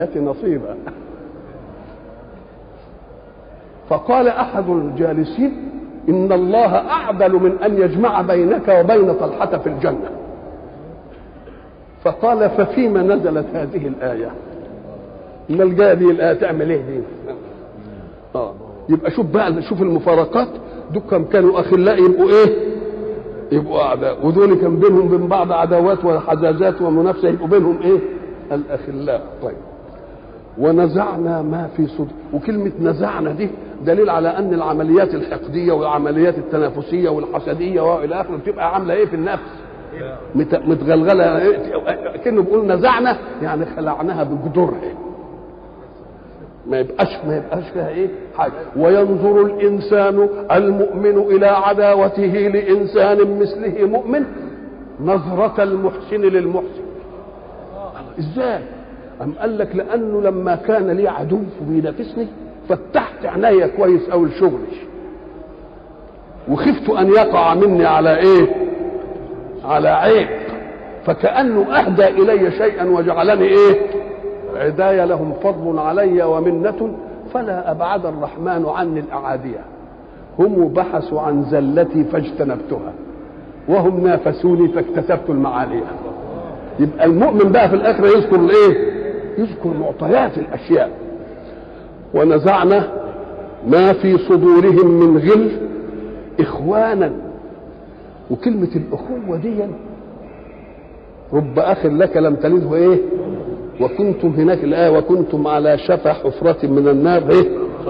نصيبا فقال احد الجالسين ان الله اعدل من ان يجمع بينك وبين طلحه في الجنه فقال ففيما نزلت هذه الايه ما الجايه دي الايه تعمل ايه دي اه يبقى شوف بقى شوف المفارقات دول كم كانوا اخلاء يبقوا ايه يبقوا اعداء ودول كان بينهم بين بعض عداوات وحزازات ومنافسه يبقوا بينهم ايه الاخلاء طيب ونزعنا ما في صدور وكلمة نزعنا دي دليل على أن العمليات الحقدية والعمليات التنافسية والحسدية وإلى آخره بتبقى عاملة إيه في النفس مت- متغلغلة كأنه بيقول نزعنا يعني خلعناها بجدرها ما يبقاش ما يبقاش فيها ايه حاجه وينظر الانسان المؤمن الى عداوته لانسان مثله مؤمن نظره المحسن للمحسن ازاي أم قال لك لأنه لما كان لي عدو بينافسني فتحت عينيا كويس أوي لشغلي وخفت أن يقع مني على إيه؟ على عيب فكأنه أهدى إلي شيئا وجعلني إيه؟ عداية لهم فضل علي ومنة فلا أبعد الرحمن عني الأعادية هم بحثوا عن زلتي فاجتنبتها وهم نافسوني فاكتسبت المعاليه يبقى المؤمن بقى في الاخره يذكر الايه يذكر معطيات الاشياء ونزعنا ما في صدورهم من غل اخوانا وكلمه الاخوه دي رب اخ لك لم تلده ايه وكنتم هناك الايه وكنتم على شفا حفره من النار ايه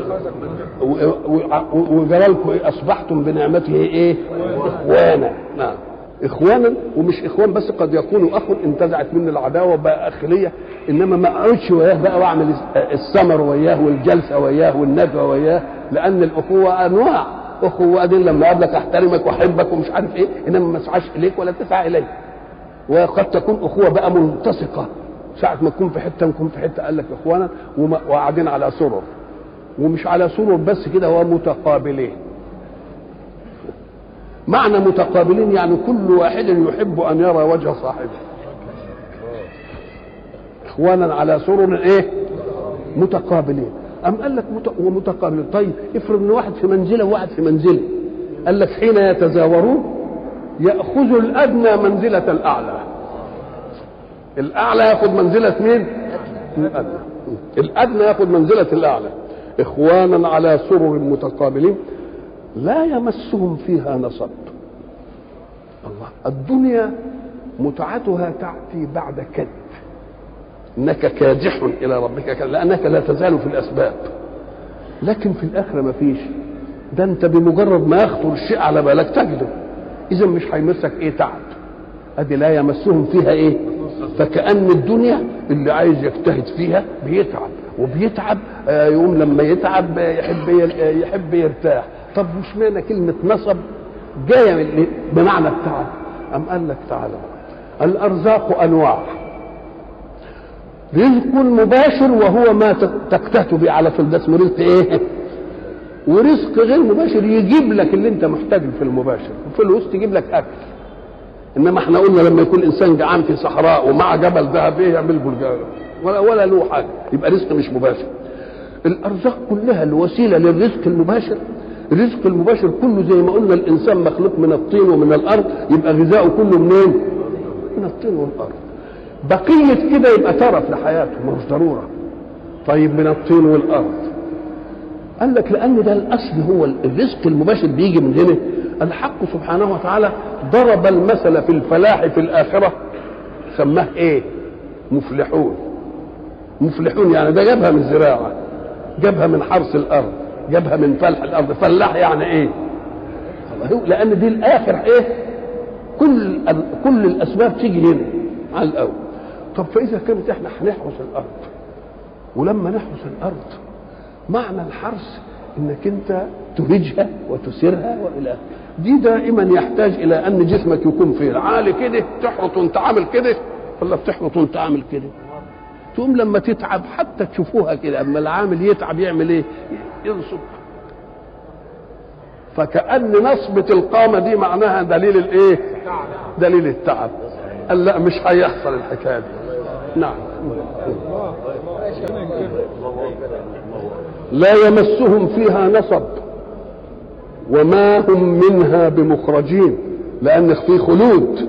وجلالكم إيه؟ اصبحتم بنعمته ايه اخوانا نعم اخوانا ومش اخوان بس قد يكونوا اخ انتزعت منه العداوه بقى اخ ليا انما ما اقعدش وياه بقى واعمل السمر وياه والجلسه وياه والندوه وياه لان الاخوه انواع اخوه دي لما اقابلك احترمك واحبك ومش عارف ايه انما ما اسعاش اليك ولا تسعى الي وقد تكون اخوه بقى ملتصقه ساعة ما تكون في حتة نكون في حتة قال لك إخوانا وما- وقاعدين على سرر ومش على سرر بس كده ومتقابلين معنى متقابلين يعني كل واحد يحب ان يرى وجه صاحبه اخوانا على سرر ايه متقابلين ام قال لك مت... ومتقابلين طيب افرض ان واحد في منزله وواحد في منزله قال لك حين يتزاورون ياخذ الادنى منزله الاعلى الاعلى ياخذ منزله مين الادنى الادنى ياخذ منزله الاعلى اخوانا على سرر متقابلين لا يمسهم فيها نصب الله الدنيا متعتها تأتي بعد كد انك كادح الى ربك كد. لانك لا تزال في الاسباب لكن في الاخره ما فيش ده انت بمجرد ما يخطر الشيء على بالك تجده اذا مش هيمسك ايه تعب ادي لا يمسهم فيها ايه فكأن الدنيا اللي عايز يجتهد فيها بيتعب وبيتعب آه، يقوم لما يتعب آه، يحب يل- آه، يحب يرتاح طب مش معنى كلمة نصب جاية من- بمعنى التعب أم قال لك تعالى الأرزاق أنواع رزق مباشر وهو ما ت- تكتهت به على طول ده اسمه رزق ايه ورزق غير مباشر يجيب لك اللي انت محتاجه في المباشر فلوس تجيب لك اكل انما احنا قلنا لما يكون انسان جعان في صحراء ومع جبل ذهب ايه يعمل بلجان ولا ولا له حاجه يبقى رزق مش مباشر الارزاق كلها الوسيله للرزق المباشر الرزق المباشر كله زي ما قلنا الانسان مخلوق من الطين ومن الارض يبقى غذاؤه كله منين من الطين والارض بقيه كده يبقى ترف لحياته مش ضروره طيب من الطين والارض قال لك لان ده الاصل هو الرزق المباشر بيجي من هنا الحق سبحانه وتعالى ضرب المثل في الفلاح في الاخره سماه ايه مفلحون مفلحون يعني ده جابها من الزراعه جابها من حرث الارض جابها من فلح الارض فلاح يعني ايه هو- لان دي الاخر ايه كل ال- كل الاسباب تيجي هنا على الاول طب فاذا كانت احنا هنحرث الارض ولما نحرث الارض معنى الحرث انك انت تهجها وتسيرها والى آخره. دي دائما يحتاج الى ان جسمك يكون فين عالي كده تحرط وانت عامل كده ولا بتحرط وانت عامل كده تقوم لما تتعب حتى تشوفوها كده اما العامل يتعب يعمل ايه ينصب فكأن نصبة القامة دي معناها دليل الايه دليل التعب قال لا مش هيحصل الحكايه دي نعم لا يمسهم فيها نصب وما هم منها بمخرجين لان في خلود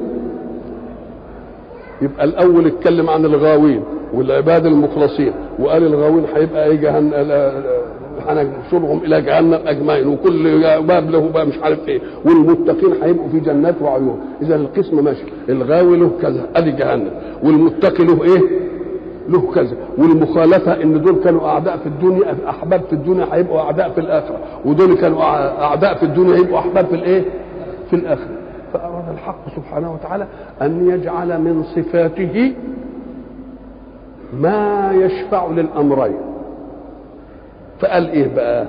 يبقى الاول اتكلم عن الغاوين والعباد المخلصين وقال الغاوين هيبقى ايه جهنم هنشرهم الى جهنم اجمعين وكل باب له بقى مش عارف ايه والمتقين هيبقوا في جنات وعيون اذا القسم ماشي الغاوي له كذا ادي جهنم والمتقي له ايه له كذا والمخالفه ان دول كانوا اعداء في الدنيا احباب في الدنيا هيبقوا اعداء في الاخره ودول كانوا اعداء في الدنيا هيبقوا احباب في الايه في الاخره فاراد الحق سبحانه وتعالى ان يجعل من صفاته ما يشفع للامرين فقال ايه بقى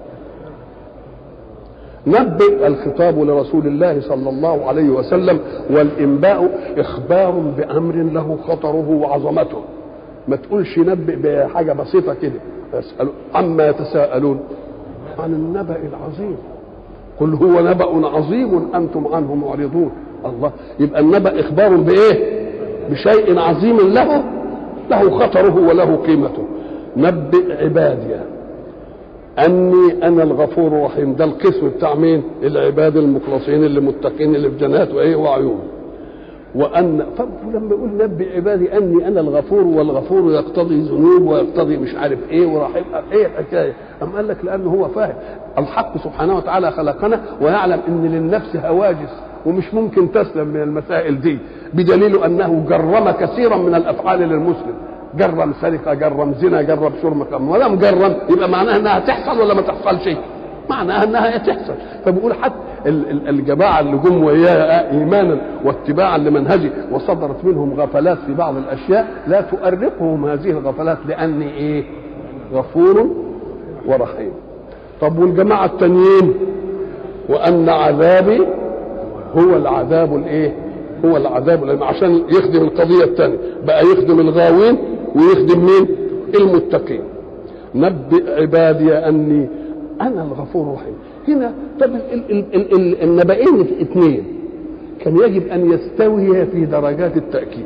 نبئ الخطاب لرسول الله صلى الله عليه وسلم والانباء اخبار بامر له خطره وعظمته ما تقولش نبئ بحاجه بسيطه كده يسألوا عما يتساءلون عن النبأ العظيم قل هو نبأ عظيم انتم عنه معرضون الله يبقى النبأ اخبار بايه بشيء عظيم له له خطره وله قيمته نبئ عبادي اني انا الغفور الرحيم ده القسم بتاع مين العباد المخلصين اللي متقين اللي في جنات وايه وعيون وان فلما يقول نبئ عبادي اني انا الغفور والغفور يقتضي ذنوب ويقتضي مش عارف ايه ورحيم ايه الحكايه ام قال لك لانه هو فاهم الحق سبحانه وتعالى خلقنا ويعلم ان للنفس هواجس ومش ممكن تسلم من المسائل دي بدليل انه جرم كثيرا من الافعال للمسلم جرم سرقه جرم زنا جرم شرب خمر ولا مجرم يبقى معناها انها تحصل ولا ما تحصلش معناها انها تحصل فبيقول حتى الجماعه اللي جم وياه ايمانا واتباعا لمنهجه وصدرت منهم غفلات في بعض الاشياء لا تؤرقهم هذه الغفلات لاني ايه غفور ورحيم طب والجماعه التانيين وان عذابي هو العذاب الايه هو العذاب الأليم عشان يخدم القضيه الثانيه بقى يخدم الغاوين ويخدم مين المتقين نبئ عبادي اني انا الغفور الرحيم هنا طب ال- ال- ال- ال- النبأين اثنين كان يجب ان يستويا في درجات التاكيد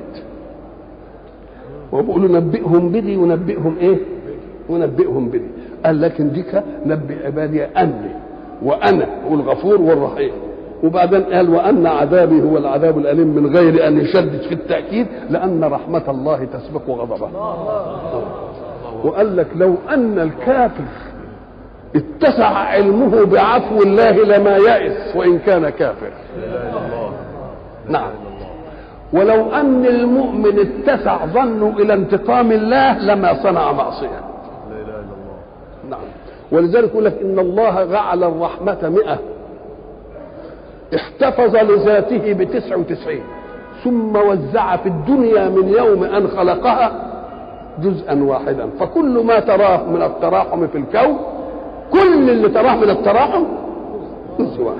وبقول نبئهم بدي ونبئهم ايه ونبئهم بدي قال لكن ديك نبئ عبادي اني وانا والغفور والرحيم وبعدين قال وان عذابي هو العذاب الاليم من غير ان يشدد في التاكيد لان رحمه الله تسبق غضبه وقال لك لو ان الكافر اتسع علمه بعفو الله لما يئس وان كان كافر نعم ولو ان المؤمن اتسع ظنه الى انتقام الله لما صنع معصيه نعم ولذلك يقول لك ان الله جعل الرحمه مئة احتفظ لذاته بتسع وتسعين ثم وزع في الدنيا من يوم ان خلقها جزءا واحدا فكل ما تراه من التراحم في الكون كل اللي تراه من التراحم جزء واحد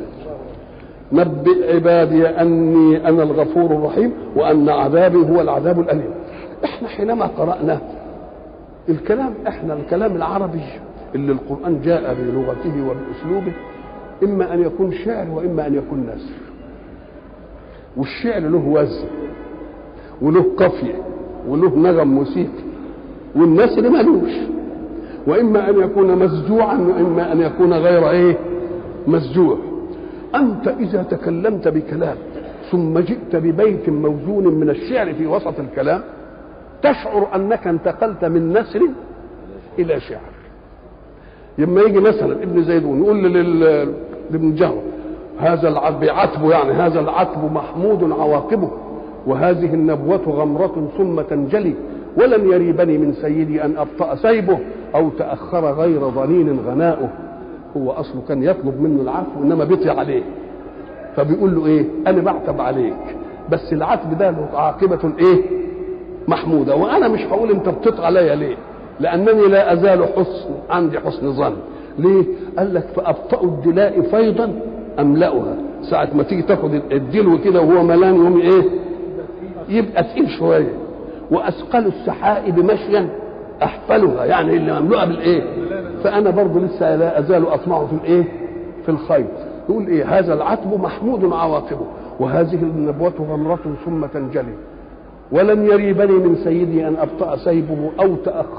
نبئ عبادي اني انا الغفور الرحيم وان عذابي هو العذاب الاليم احنا حينما قرانا الكلام احنا الكلام العربي اللي القران جاء بلغته وباسلوبه اما ان يكون شعر واما ان يكون نثر والشعر له وزن وله قافيه وله نغم موسيقي والنثر ملوش واما ان يكون مسجوعا واما ان يكون غير ايه مسجوع انت اذا تكلمت بكلام ثم جئت ببيت موزون من الشعر في وسط الكلام تشعر انك انتقلت من نثر الى شعر لما يجي مثلا ابن زيدون يقول لل- لابن جهر هذا العتب بعتبه يعني هذا العتب محمود عواقبه وهذه النبوة غمرة ثم تنجلي ولن يريبني من سيدي أن أبطأ سيبه أو تأخر غير ضنين غناؤه هو أصله كان يطلب منه العفو إنما بيطي عليه فبيقول له إيه أنا بعتب عليك بس العتب ده له عاقبة إيه محمودة وأنا مش هقول أنت بتطع عليا ليه لأنني لا أزال حسن عندي حسن ظن ليه قال لك فأبطأ الدلاء فيضا أملأها ساعة ما تيجي تاخد الدلو كده وهو ملان يوم إيه يبقى تقيل شوية وأثقل السحائب مشيا أحفلها يعني اللي مملوءة بالإيه فأنا برضه لسه لا أزال أطمع في الإيه في الخير يقول إيه هذا العتب محمود عواقبه وهذه النبوة غمرة ثم تنجلي ولم يريبني من سيدي ان ابطا سيبه او تاخر